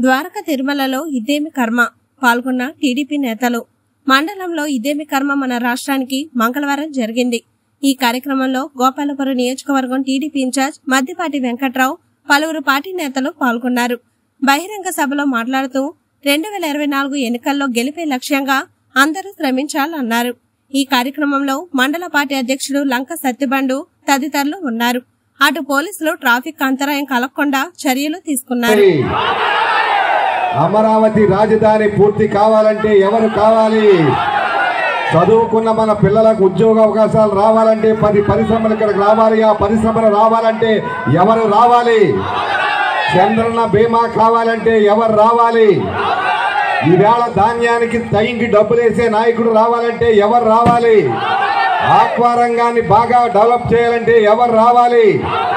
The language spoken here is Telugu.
ద్వారక తిరుమలలో ఇదేమి కర్మ పాల్గొన్న టీడీపీ నేతలు మండలంలో ఇదేమి కర్మ మన రాష్ట్రానికి మంగళవారం జరిగింది ఈ కార్యక్రమంలో గోపాలపురం నియోజకవర్గం టీడీపీ ఇన్ఛార్జ్ మద్దిపాటి వెంకట్రావు పలువురు పార్టీ నేతలు పాల్గొన్నారు బహిరంగ సభలో మాట్లాడుతూ రెండు వేల ఇరవై నాలుగు ఎన్నికల్లో గెలిపే లక్ష్యంగా అందరూ శ్రమించాలన్నారు ఈ కార్యక్రమంలో మండల పార్టీ అధ్యక్షుడు లంక సత్యబండు తదితరులు ఉన్నారు అటు పోలీసులు ట్రాఫిక్ అంతరాయం కలగకుండా చర్యలు తీసుకున్నారు అమరావతి రాజధాని పూర్తి కావాలంటే ఎవరు కావాలి చదువుకున్న మన పిల్లలకు ఉద్యోగ అవకాశాలు రావాలంటే పది పరిశ్రమలు ఇక్కడికి రావాలి ఆ పరిశ్రమలు రావాలంటే ఎవరు రావాలి చంద్రన్న బీమా కావాలంటే ఎవరు రావాలి ఈవేళ ధాన్యానికి టైంకి డబ్బులు వేసే నాయకుడు రావాలంటే ఎవరు రావాలి ఆక్వా రంగాన్ని బాగా డెవలప్ చేయాలంటే ఎవరు రావాలి